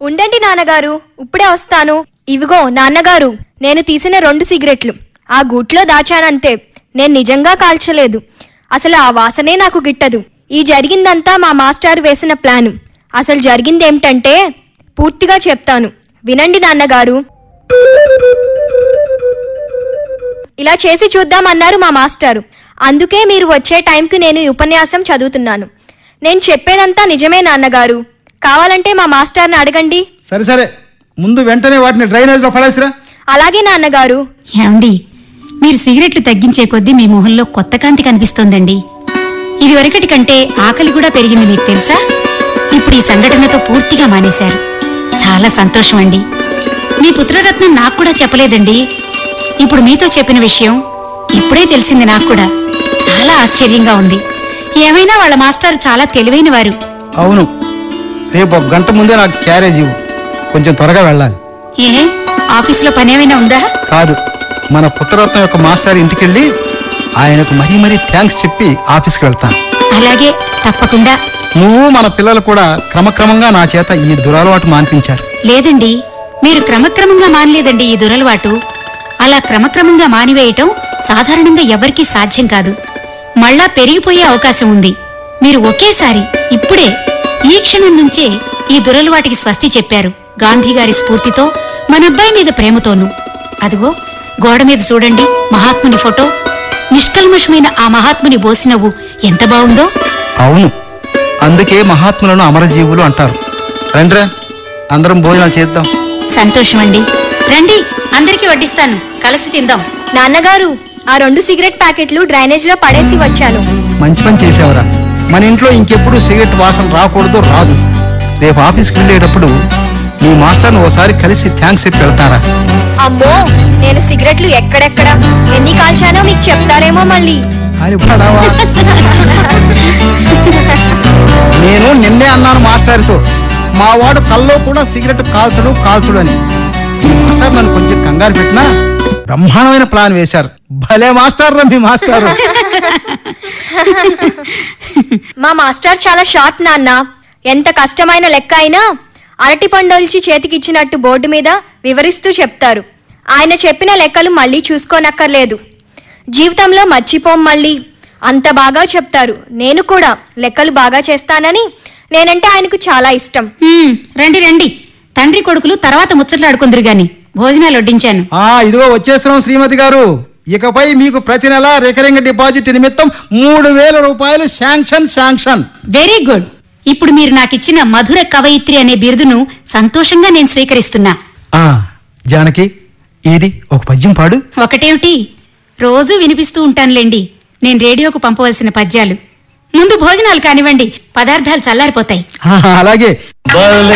ఉండండి నాన్నగారు ఇప్పుడే వస్తాను ఇవిగో నాన్నగారు నేను తీసిన రెండు సిగరెట్లు ఆ గూట్లో దాచానంతే నేను నిజంగా కాల్చలేదు అసలు ఆ వాసనే నాకు గిట్టదు ఈ జరిగిందంతా మా మాస్టర్ వేసిన ప్లాను అసలు జరిగిందేమిటంటే పూర్తిగా చెప్తాను వినండి నాన్నగారు ఇలా చేసి చూద్దామన్నారు మా మాస్టారు అందుకే మీరు వచ్చే టైంకి నేను ఈ ఉపన్యాసం చదువుతున్నాను నేను చెప్పేదంతా నిజమే నాన్నగారు కావాలంటే మా మాస్టర్ని అడగండి సరే సరే ముందు వెంటనే వాటిని డ్రైనేజ్లో పడేసిరా అలాగే నాన్నగారు ఏమండి మీరు సిగరెట్లు తగ్గించే కొద్దీ మీ మొహంలో కొత్త కాంతి కనిపిస్తోందండి ఇదివరకటి కంటే ఆకలి కూడా పెరిగింది మీకు తెలుసా ఇప్పుడు ఈ సంఘటనతో పూర్తిగా మానేశారు చాలా సంతోషం అండి మీ పుత్రరత్నం నాకు కూడా చెప్పలేదండి ఇప్పుడు మీతో చెప్పిన విషయం ఇప్పుడే తెలిసింది నాకు కూడా చాలా ఆశ్చర్యంగా ఉంది ఏమైనా వాళ్ళ మాస్టారు చాలా తెలివైన వారు అవును రేపు ఒక గంట ముందే నాకు క్యారేజ్ ఇవ్వు కొంచెం త్వరగా వెళ్ళాలి ఏ ఆఫీసులో పనేమైనా ఉందా కాదు మన పుత్రరత్నం యొక్క మాస్టర్ ఇంటికెళ్ళి ఆయనకు మరీ మరీ థ్యాంక్స్ చెప్పి ఆఫీస్కి వెళ్తాను అలాగే తప్పకుండా నువ్వు మన పిల్లలు కూడా క్రమక్రమంగా నా చేత ఈ దురలవాటు మాన్పించారు లేదండి మీరు క్రమక్రమంగా మానలేదండి ఈ దురలవాటు అలా క్రమక్రమంగా మానివేయటం సాధారణంగా ఎవరికీ సాధ్యం కాదు మళ్ళా పెరిగిపోయే అవకాశం ఉంది మీరు ఒకేసారి ఇప్పుడే ఈ క్షణం నుంచే ఈ దురలవాటికి స్వస్తి చెప్పారు గాంధీ గారి స్ఫూర్తితో మన అబ్బాయి మీద ప్రేమతోనూ అదిగో గోడ మీద చూడండి మహాత్ముని ఫోటో నిష్కల్మషమైన ఆ మహాత్ముని బోసినవ్వు ఎంత బావుందో అవును అందుకే మహాత్ములను అమరజీవులు అంటారు రండిరా అందరం భోజనాలు చేద్దాం సంతోషమండి రండి అందరికీ వడ్డిస్తాను కలిసి తిందాం నాన్నగారు ఆ రెండు సిగరెట్ ప్యాకెట్లు డ్రైనేజ్లో పడేసి వచ్చాను మంచి పని చేసావురా మన ఇంట్లో ఇంకెప్పుడు సిగరెట్ వాసన రాకూడదు రాదు రేపు ఆఫీస్కి వెళ్ళేటప్పుడు నీ మాస్టర్ని ఓసారి కలిసి థ్యాంక్స్ చెప్పి వెళ్తారా అమ్మో నేను సిగరెట్లు ఎక్కడెక్కడ ఎన్ని కాల్చానో మీకు చెప్తారేమో మళ్ళీ అని పడవా నేను నిన్నే అన్నాను మాస్టర్తో మా వాడు కల్లో కూడా సిగరెట్ కాల్చడు కాల్చుడు అని ఈ మాస్టర్ నన్ను కొంచెం కంగారు పెట్టినా బ్రహ్మాండమైన ప్లాన్ వేశారు భలే మాస్టర్ రా మీ మాస్టర్ మా మాస్టర్ చాలా షార్ట్ నాన్న ఎంత కష్టమైన లెక్క అయినా అరటి పండొల్చి చేతికిచ్చినట్టు బోర్డు మీద వివరిస్తూ చెప్తారు ఆయన చెప్పిన లెక్కలు మళ్ళీ చూసుకోనక్కర్లేదు జీవితంలో మర్చిపోం మళ్ళీ అంత బాగా చెప్తారు నేను కూడా లెక్కలు బాగా చేస్తానని నేనంటే ఆయనకు చాలా ఇష్టం హ్మ్, రండి రండి తండ్రి కొడుకులు తర్వాత ముచ్చట్లాడుకుందరు గాని భోజనాలు వడ్డించాను ఆ ఇదిగో వచ్చేస్తున్నాం శ్రీమతి గారు ఇకపై మీకు ప్రతి నెల రికరింగ్ డిపాజిట్ నిమిత్తం మూడు వేల రూపాయలు శాంక్షన్ శాంక్షన్ వెరీ గుడ్ ఇప్పుడు మీరు నాకిచ్చిన మధుర కవయిత్రి అనే బిరుదును సంతోషంగా నేను స్వీకరిస్తున్నా ఆ జానకి ఇది ఒక పద్యం పాడు ఒకటేమిటి రోజూ వినిపిస్తూ ఉంటానులేండి నేను రేడియోకు పంపవలసిన పద్యాలు ముందు భోజనాలు కానివ్వండి పదార్థాలు చల్లారిపోతాయి ఆ, అలాగే